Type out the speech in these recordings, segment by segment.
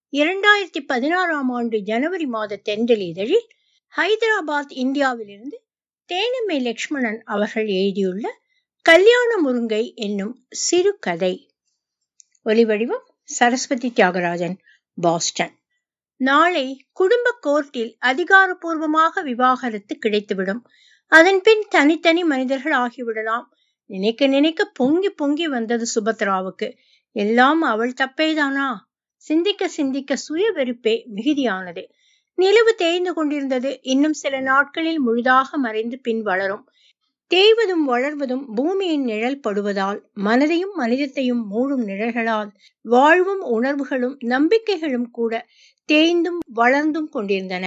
இரண்டாயிரத்தி பதினாறாம் ஆண்டு ஜனவரி மாத தென்றல் இதழில் ஹைதராபாத் இந்தியாவிலிருந்து தேனம்மை லட்சுமணன் அவர்கள் எழுதியுள்ள கல்யாண முருங்கை என்னும் சிறுகதை ஒலிவடிவம் சரஸ்வதி தியாகராஜன் பாஸ்டன் நாளை குடும்ப கோர்ட்டில் அதிகாரப்பூர்வமாக விவாகரத்து கிடைத்துவிடும் அதன் பின் தனித்தனி மனிதர்கள் ஆகிவிடலாம் நினைக்க நினைக்க பொங்கி பொங்கி வந்தது சுபத்ராவுக்கு எல்லாம் அவள் தப்பேதானா சிந்திக்க சிந்திக்க சுய வெறுப்பே மிகுதியானது நிலவு தேய்ந்து கொண்டிருந்தது இன்னும் சில நாட்களில் முழுதாக மறைந்து பின் வளரும் தேய்வதும் வளர்வதும் பூமியின் நிழல் படுவதால் மனதையும் மனிதத்தையும் மூடும் நிழல்களால் வாழ்வும் உணர்வுகளும் நம்பிக்கைகளும் கூட தேய்ந்தும் வளர்ந்தும் கொண்டிருந்தன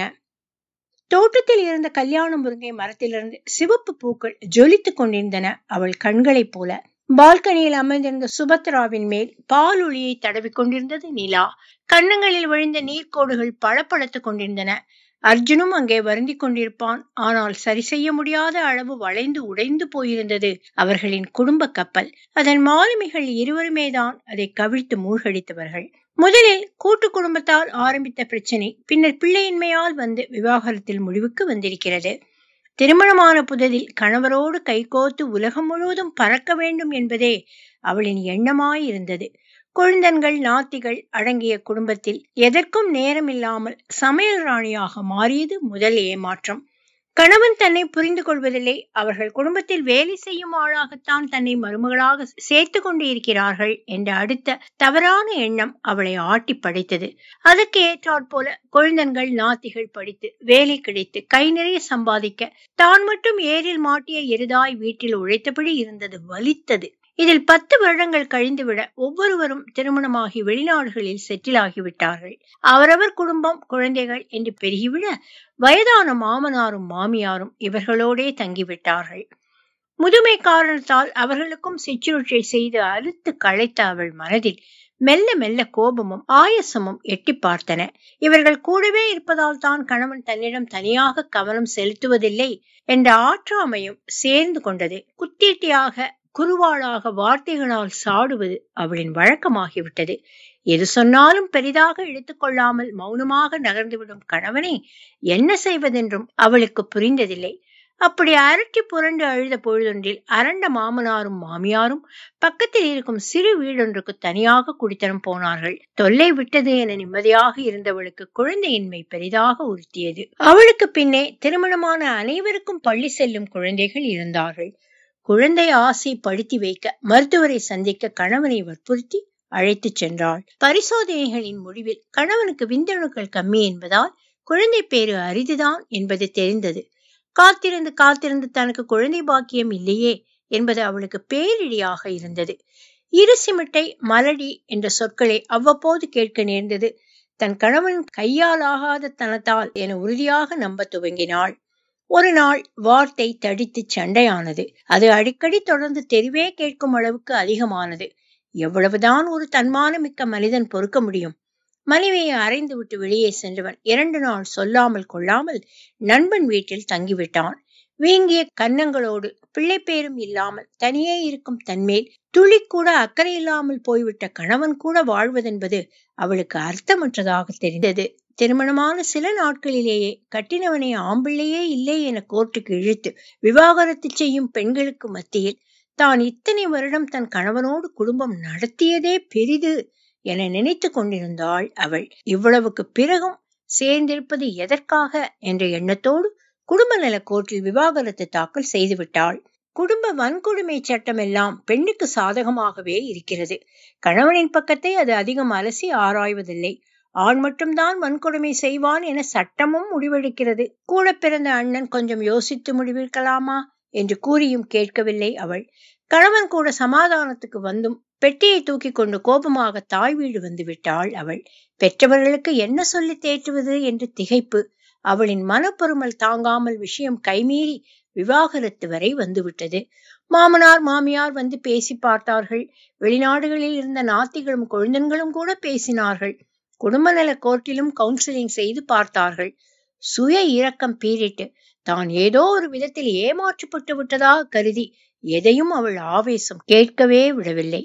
தோட்டத்தில் இருந்த கல்யாண முருங்கை மரத்திலிருந்து சிவப்பு பூக்கள் ஜொலித்துக் கொண்டிருந்தன அவள் கண்களைப் போல பால்கனியில் அமர்ந்திருந்த சுபத்ராவின் மேல் பால் ஒளியை தடவிக் கொண்டிருந்தது நிலா கண்ணங்களில் விழுந்த நீர்க்கோடுகள் பளபளத்துக் கொண்டிருந்தன அர்ஜுனும் அங்கே வருந்திக் கொண்டிருப்பான் ஆனால் சரி செய்ய முடியாத அளவு வளைந்து உடைந்து போயிருந்தது அவர்களின் குடும்ப கப்பல் அதன் மாலுமிகள் இருவருமே தான் அதை கவிழ்த்து மூழ்கடித்தவர்கள் முதலில் கூட்டு குடும்பத்தால் ஆரம்பித்த பிரச்சனை பின்னர் பிள்ளையின்மையால் வந்து விவாகரத்தில் முடிவுக்கு வந்திருக்கிறது திருமணமான புததில் கணவரோடு கைகோத்து உலகம் முழுவதும் பறக்க வேண்டும் என்பதே அவளின் எண்ணமாயிருந்தது குழந்தன்கள் நாத்திகள் அடங்கிய குடும்பத்தில் எதற்கும் நேரமில்லாமல் சமையல் ராணியாக மாறியது முதல் ஏமாற்றம் கணவன் தன்னை புரிந்து கொள்வதில்லை அவர்கள் குடும்பத்தில் வேலை செய்யும் ஆளாகத்தான் தன்னை மருமகளாக சேர்த்து கொண்டு இருக்கிறார்கள் என்ற அடுத்த தவறான எண்ணம் அவளை ஆட்டி படைத்தது அதற்கு ஏற்றாற்போல குழந்தன்கள் நாத்திகள் படித்து வேலை கிடைத்து கை நிறைய சம்பாதிக்க தான் மட்டும் ஏரில் மாட்டிய எருதாய் வீட்டில் உழைத்தபடி இருந்தது வலித்தது இதில் பத்து வருடங்கள் கழிந்துவிட ஒவ்வொருவரும் திருமணமாகி வெளிநாடுகளில் செட்டில் ஆகிவிட்டார்கள் அவரவர் குடும்பம் குழந்தைகள் என்று பெருகிவிட வயதான மாமனாரும் மாமியாரும் இவர்களோடே தங்கிவிட்டார்கள் முதுமை காரணத்தால் அவர்களுக்கும் சிற்றுச்சை செய்து அறுத்து களைத்த அவள் மனதில் மெல்ல மெல்ல கோபமும் ஆயசமும் எட்டி பார்த்தன இவர்கள் கூடவே இருப்பதால் தான் கணவன் தன்னிடம் தனியாக கவனம் செலுத்துவதில்லை என்ற ஆற்றாமையும் சேர்ந்து கொண்டது குத்தீட்டியாக குருவாளாக வார்த்தைகளால் சாடுவது அவளின் வழக்கமாகிவிட்டது எது சொன்னாலும் பெரிதாக எடுத்துக்கொள்ளாமல் மௌனமாக நகர்ந்துவிடும் கணவனை என்ன செய்வதென்றும் அவளுக்கு புரிந்ததில்லை அப்படி அரட்டி புரண்டு அழுத பொழுதொன்றில் அரண்ட மாமனாரும் மாமியாரும் பக்கத்தில் இருக்கும் சிறு வீடொன்றுக்கு தனியாக குடித்தனம் போனார்கள் தொல்லை விட்டது என நிம்மதியாக இருந்தவளுக்கு குழந்தையின்மை பெரிதாக உறுத்தியது அவளுக்கு பின்னே திருமணமான அனைவருக்கும் பள்ளி செல்லும் குழந்தைகள் இருந்தார்கள் குழந்தை ஆசை படுத்தி வைக்க மருத்துவரை சந்திக்க கணவனை வற்புறுத்தி அழைத்துச் சென்றாள் பரிசோதனைகளின் முடிவில் கணவனுக்கு விந்தணுக்கள் கம்மி என்பதால் குழந்தை பேரு அரிதுதான் என்பது தெரிந்தது காத்திருந்து காத்திருந்து தனக்கு குழந்தை பாக்கியம் இல்லையே என்பது அவளுக்கு பேரிடியாக இருந்தது இரு சிமிட்டை மலடி என்ற சொற்களை அவ்வப்போது கேட்க நேர்ந்தது தன் கணவன் கையால் ஆகாத தனத்தால் என உறுதியாக நம்ப துவங்கினாள் ஒரு நாள் வார்த்தை தடித்து சண்டையானது அது அடிக்கடி தொடர்ந்து தெருவே கேட்கும் அளவுக்கு அதிகமானது எவ்வளவுதான் ஒரு தன்மானமிக்க மனிதன் பொறுக்க முடியும் மனைவியை அரைந்து விட்டு வெளியே சென்றவன் இரண்டு நாள் சொல்லாமல் கொள்ளாமல் நண்பன் வீட்டில் தங்கிவிட்டான் வீங்கிய கன்னங்களோடு பிள்ளை பேரும் இல்லாமல் தனியே இருக்கும் தன்மேல் துளி கூட அக்கறை இல்லாமல் போய்விட்ட கணவன் கூட வாழ்வதென்பது அவளுக்கு அர்த்தமற்றதாக தெரிந்தது திருமணமான சில நாட்களிலேயே கட்டினவனை ஆம்பிள்ளையே இல்லை என கோர்ட்டுக்கு இழுத்து விவாகரத்து செய்யும் பெண்களுக்கு மத்தியில் தான் இத்தனை வருடம் தன் கணவனோடு குடும்பம் நடத்தியதே பெரிது என நினைத்து கொண்டிருந்தாள் அவள் இவ்வளவுக்கு பிறகும் சேர்ந்திருப்பது எதற்காக என்ற எண்ணத்தோடு குடும்ப நல கோர்ட்டில் விவாகரத்து தாக்கல் செய்துவிட்டாள் குடும்ப வன்கொடுமை சட்டம் எல்லாம் பெண்ணுக்கு சாதகமாகவே இருக்கிறது கணவனின் பக்கத்தை அது அதிகம் அலசி ஆராய்வதில்லை ஆண் மட்டும்தான் வன்கொடுமை செய்வான் என சட்டமும் முடிவெடுக்கிறது கூட பிறந்த அண்ணன் கொஞ்சம் யோசித்து முடிவெடுக்கலாமா என்று கூறியும் கேட்கவில்லை அவள் கணவன் கூட சமாதானத்துக்கு வந்தும் பெட்டியை தூக்கி கொண்டு கோபமாக தாய் வீடு வந்து விட்டாள் அவள் பெற்றவர்களுக்கு என்ன சொல்லி தேற்றுவது என்று திகைப்பு அவளின் மனப்பொருமல் தாங்காமல் விஷயம் கைமீறி விவாகரத்து வரை வந்துவிட்டது மாமனார் மாமியார் வந்து பேசி பார்த்தார்கள் வெளிநாடுகளில் இருந்த நாத்திகளும் கொழுந்தன்களும் கூட பேசினார்கள் குடும்ப நல கோர்ட்டிலும் கவுன்சிலிங் செய்து பார்த்தார்கள் சுய இரக்கம் பீரிட்டு தான் ஏதோ ஒரு விதத்தில் ஏமாற்றப்பட்டு விட்டதாக கருதி எதையும் அவள் ஆவேசம் கேட்கவே விடவில்லை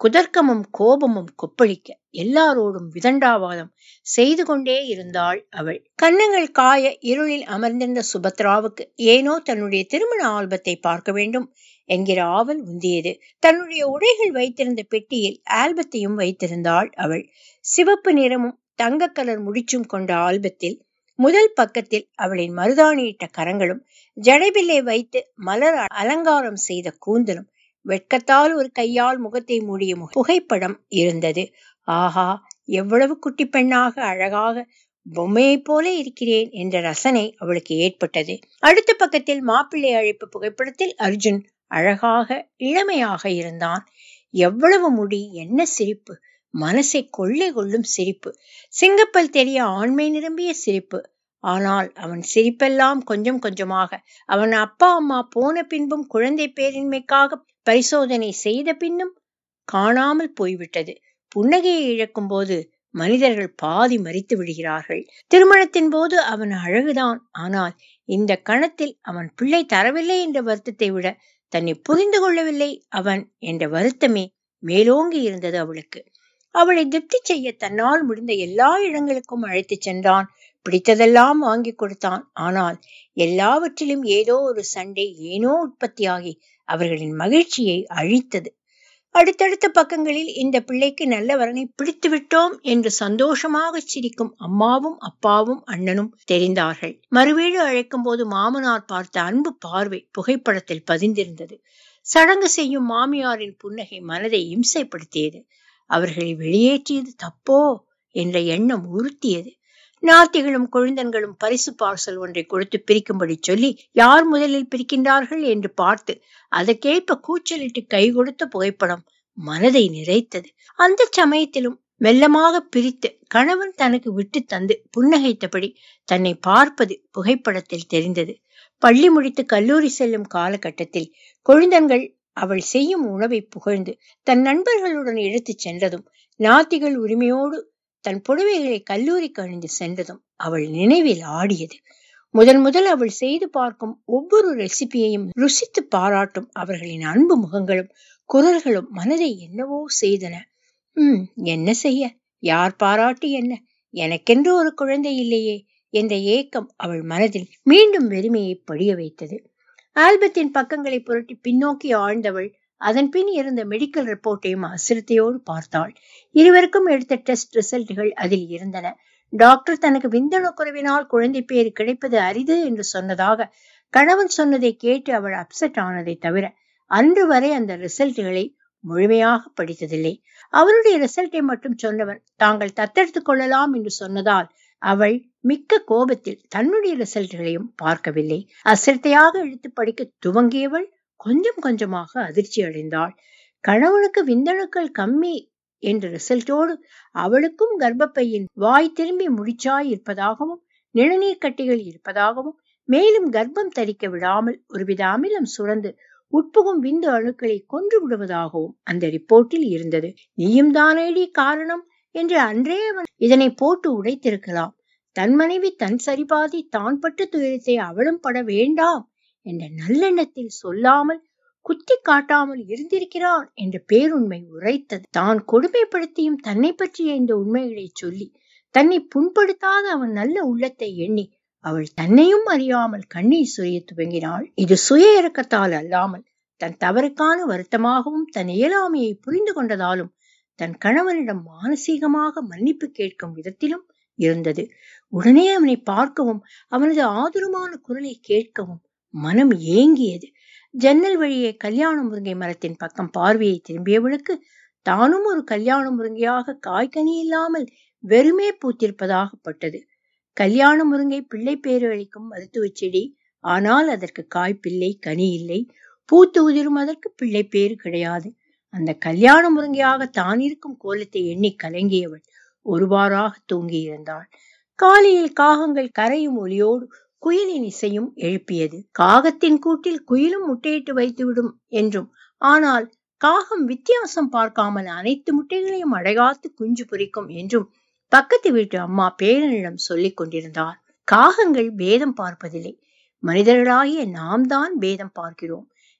குதர்க்கமும் கோபமும் கொப்பளிக்க எல்லாரோடும் விதண்டாவாதம் செய்து கொண்டே இருந்தாள் அவள் கன்னங்கள் காய இருளில் அமர்ந்திருந்த சுபத்ராவுக்கு ஏனோ தன்னுடைய திருமண ஆல்பத்தை பார்க்க வேண்டும் என்கிற ஆவல் உந்தியது தன்னுடைய உடைகள் வைத்திருந்த பெட்டியில் ஆல்பத்தையும் வைத்திருந்தாள் அவள் சிவப்பு நிறமும் தங்க கலர் முடிச்சும் கொண்ட ஆல்பத்தில் முதல் பக்கத்தில் அவளின் மருதாணியிட்ட கரங்களும் ஜடைபில்லை வைத்து மலர் அலங்காரம் செய்த கூந்தலும் வெட்கத்தால் ஒரு கையால் முகத்தை மூடிய புகைப்படம் இருந்தது ஆஹா எவ்வளவு குட்டி பெண்ணாக அழகாக பொம்மையைப் போல இருக்கிறேன் என்ற ரசனை அவளுக்கு ஏற்பட்டது அடுத்த பக்கத்தில் மாப்பிள்ளை அழைப்பு புகைப்படத்தில் அர்ஜுன் அழகாக இளமையாக இருந்தான் எவ்வளவு முடி என்ன சிரிப்பு மனசை கொள்ளை கொள்ளும் சிரிப்பு சிங்கப்பல் தெரிய ஆண்மை நிரம்பிய சிரிப்பு ஆனால் அவன் சிரிப்பெல்லாம் கொஞ்சம் கொஞ்சமாக அவன் அப்பா அம்மா போன பின்பும் குழந்தை பேரின்மைக்காக பரிசோதனை செய்த பின்னும் காணாமல் போய்விட்டது புன்னகையை இழக்கும் போது மனிதர்கள் பாதி மறித்து விடுகிறார்கள் திருமணத்தின் போது அவன் அழகுதான் ஆனால் இந்த கணத்தில் அவன் பிள்ளை தரவில்லை என்ற வருத்தத்தை விட தன்னை புரிந்து கொள்ளவில்லை அவன் என்ற வருத்தமே மேலோங்கி இருந்தது அவளுக்கு அவளை திருப்தி செய்ய தன்னால் முடிந்த எல்லா இடங்களுக்கும் அழைத்துச் சென்றான் பிடித்ததெல்லாம் வாங்கி கொடுத்தான் ஆனால் எல்லாவற்றிலும் ஏதோ ஒரு சண்டை ஏனோ உற்பத்தியாகி அவர்களின் மகிழ்ச்சியை அழித்தது அடுத்தடுத்த பக்கங்களில் இந்த பிள்ளைக்கு நல்ல வரனை பிடித்து விட்டோம் என்று சந்தோஷமாக சிரிக்கும் அம்மாவும் அப்பாவும் அண்ணனும் தெரிந்தார்கள் மறுவீடு அழைக்கும் போது மாமனார் பார்த்த அன்பு பார்வை புகைப்படத்தில் பதிந்திருந்தது சடங்கு செய்யும் மாமியாரின் புன்னகை மனதை இம்சைப்படுத்தியது அவர்களை வெளியேற்றியது தப்போ என்ற எண்ணம் உறுத்தியது நாத்திகளும் கொழுந்தன்களும் பரிசு பார்சல் ஒன்றை கொடுத்து பிரிக்கும்படி சொல்லி யார் முதலில் பிரிக்கின்றார்கள் என்று பார்த்து அதற்கேற்ப கூச்சலிட்டு கை கொடுத்த புகைப்படம் மனதை நிறைத்தது அந்த சமயத்திலும் மெல்லமாக பிரித்து கணவன் தனக்கு விட்டு தந்து புன்னகைத்தபடி தன்னை பார்ப்பது புகைப்படத்தில் தெரிந்தது பள்ளி முடித்து கல்லூரி செல்லும் காலகட்டத்தில் கொழுந்தன்கள் அவள் செய்யும் உணவை புகழ்ந்து தன் நண்பர்களுடன் எடுத்துச் சென்றதும் நாத்திகள் உரிமையோடு தன் புடவைகளை கல்லூரிக்கு அணிந்து சென்றதும் அவள் நினைவில் ஆடியது முதன் முதல் அவள் செய்து பார்க்கும் ஒவ்வொரு ரெசிபியையும் ருசித்து பாராட்டும் அவர்களின் அன்பு முகங்களும் குரல்களும் மனதை என்னவோ செய்தன உம் என்ன செய்ய யார் பாராட்டி என்ன எனக்கென்று ஒரு குழந்தை இல்லையே என்ற ஏக்கம் அவள் மனதில் மீண்டும் வெறுமையை படிய வைத்தது ஆல்பத்தின் பக்கங்களை புரட்டி பின்னோக்கி ஆழ்ந்தவள் அதன் பின் இருந்த மெடிக்கல் ரிப்போர்ட்டையும் அசிரத்தையோடு பார்த்தாள் இருவருக்கும் எடுத்த டெஸ்ட் ரிசல்ட்டுகள் அதில் இருந்தன டாக்டர் தனக்கு விந்தணு குறைவினால் குழந்தை பேறு கிடைப்பது அரிது என்று சொன்னதாக கணவன் சொன்னதை கேட்டு அவள் அப்செட் ஆனதை தவிர அன்று வரை அந்த ரிசல்ட்டுகளை முழுமையாக படித்ததில்லை அவருடைய ரிசல்ட்டை மட்டும் சொன்னவன் தாங்கள் தத்தெடுத்துக் கொள்ளலாம் என்று சொன்னதால் அவள் மிக்க கோபத்தில் தன்னுடைய ரிசல்ட்களையும் பார்க்கவில்லை அசிரத்தையாக இழுத்து படிக்க துவங்கியவள் கொஞ்சம் கொஞ்சமாக அதிர்ச்சி அடைந்தாள் கணவனுக்கு விந்தணுக்கள் கம்மி என்ற ரிசல்ட்டோடு அவளுக்கும் கர்ப்பப்பையின் வாய் திரும்பி முடிச்சாய் இருப்பதாகவும் நிணநீர் கட்டிகள் இருப்பதாகவும் மேலும் கர்ப்பம் தரிக்க விடாமல் ஒருவித அமிலம் சுரந்து உட்புகும் விந்து அணுக்களை கொன்று விடுவதாகவும் அந்த ரிப்போர்ட்டில் இருந்தது நீயும் தானேடி காரணம் என்று அன்றே அவன் இதனை போட்டு உடைத்திருக்கலாம் தன் மனைவி தன் சரிபாதி தான் பட்ட துயரத்தை அவளும் பட வேண்டாம் என்ற நல்லெண்ணத்தில் சொல்லாமல் குத்தி காட்டாமல் இருந்திருக்கிறான் என்ற பேருண்மை உரைத்தது தான் கொடுமைப்படுத்தியும் தன்னை பற்றிய இந்த உண்மைகளை சொல்லி தன்னை புண்படுத்தாத அவன் நல்ல உள்ளத்தை எண்ணி அவள் தன்னையும் அறியாமல் கண்ணீர் சுரிய துவங்கினாள் இது சுய இறக்கத்தால் அல்லாமல் தன் தவறுக்கான வருத்தமாகவும் தன் இயலாமையை புரிந்து கொண்டதாலும் தன் கணவனிடம் மானசீகமாக மன்னிப்பு கேட்கும் விதத்திலும் இருந்தது உடனே அவனை பார்க்கவும் அவனது ஆதுரமான குரலை கேட்கவும் மனம் ஏங்கியது ஜன்னல் வழியே கல்யாண முருங்கை மரத்தின் பக்கம் பார்வையை திரும்பியவளுக்கு தானும் ஒரு கல்யாண முருங்கையாக காய்கனி இல்லாமல் வெறுமே பூத்திருப்பதாகப்பட்டது கல்யாண முருங்கை பிள்ளை பேறு அளிக்கும் மருத்துவ செடி ஆனால் அதற்கு காய்ப்பில்லை கனி இல்லை பூத்து உதிரும் அதற்கு பிள்ளை பேறு கிடையாது அந்த கல்யாண முருங்கையாக தான் இருக்கும் கோலத்தை எண்ணி கலங்கியவள் ஒருவாறாக தூங்கியிருந்தாள் காலையில் காகங்கள் கரையும் ஒளியோடு குயிலின் இசையும் எழுப்பியது காகத்தின் கூட்டில் குயிலும் முட்டையிட்டு வைத்துவிடும் என்றும் ஆனால் காகம் வித்தியாசம் பார்க்காமல் அனைத்து முட்டைகளையும் அடைகாத்து குஞ்சு பொரிக்கும் என்றும் பக்கத்து வீட்டு அம்மா பேரனிடம் சொல்லிக் கொண்டிருந்தார் காகங்கள் பேதம் பார்ப்பதில்லை மனிதர்களாகிய நாம் தான் பேதம் பார்க்கிறோம்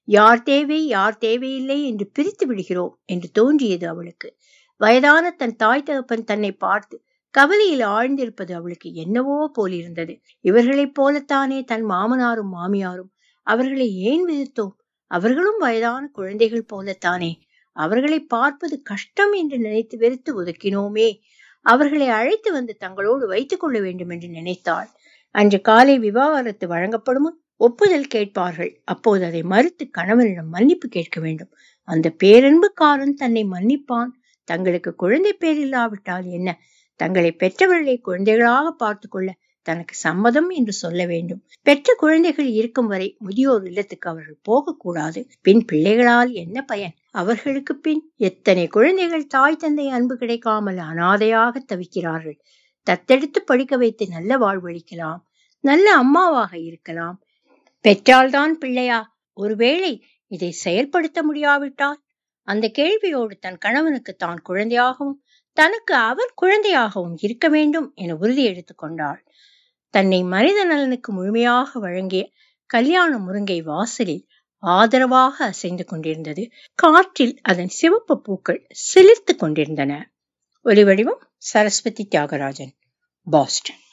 யார் தேவை யார் தேவையில்லை என்று பிரித்து விடுகிறோம் என்று தோன்றியது அவளுக்கு வயதான தன் தாய் தகப்பன் தன்னை பார்த்து கவலையில் ஆழ்ந்திருப்பது அவளுக்கு என்னவோ போலிருந்தது இவர்களைப் போலத்தானே தன் மாமனாரும் மாமியாரும் அவர்களை ஏன் விதித்தோம் அவர்களும் வயதான குழந்தைகள் போலத்தானே அவர்களை பார்ப்பது கஷ்டம் என்று நினைத்து வெறுத்து ஒதுக்கினோமே அவர்களை அழைத்து வந்து தங்களோடு வைத்துக் கொள்ள வேண்டும் என்று நினைத்தாள் அன்று காலை விவாகரத்து வழங்கப்படும் ஒப்புதல் கேட்பார்கள் அப்போது அதை மறுத்து கணவனிடம் மன்னிப்பு கேட்க வேண்டும் அந்த பேரன்புக்காரன் தன்னை மன்னிப்பான் தங்களுக்கு குழந்தை பேர் இல்லாவிட்டால் என்ன தங்களை பெற்றவர்களை குழந்தைகளாக பார்த்து கொள்ள தனக்கு சம்மதம் என்று சொல்ல வேண்டும் பெற்ற குழந்தைகள் இருக்கும் வரை முதியோர் இல்லத்துக்கு அவர்கள் போகக்கூடாது பின் பிள்ளைகளால் என்ன பயன் அவர்களுக்கு பின் எத்தனை குழந்தைகள் தாய் தந்தை அன்பு கிடைக்காமல் அனாதையாக தவிக்கிறார்கள் தத்தெடுத்து படிக்க வைத்து நல்ல வாழ்வழிக்கலாம் நல்ல அம்மாவாக இருக்கலாம் பெற்றால்தான் பிள்ளையா ஒருவேளை இதை செயல்படுத்த முடியாவிட்டால் அந்த கேள்வியோடு தன் கணவனுக்கு தான் குழந்தையாகவும் தனக்கு அவர் குழந்தையாகவும் இருக்க வேண்டும் என உறுதி எடுத்துக் கொண்டாள் தன்னை மனித நலனுக்கு முழுமையாக வழங்கிய கல்யாண முருங்கை வாசலில் ஆதரவாக அசைந்து கொண்டிருந்தது காற்றில் அதன் சிவப்பு பூக்கள் சிலிர்த்து கொண்டிருந்தன ஒலிவடிவம் சரஸ்வதி தியாகராஜன் பாஸ்டன்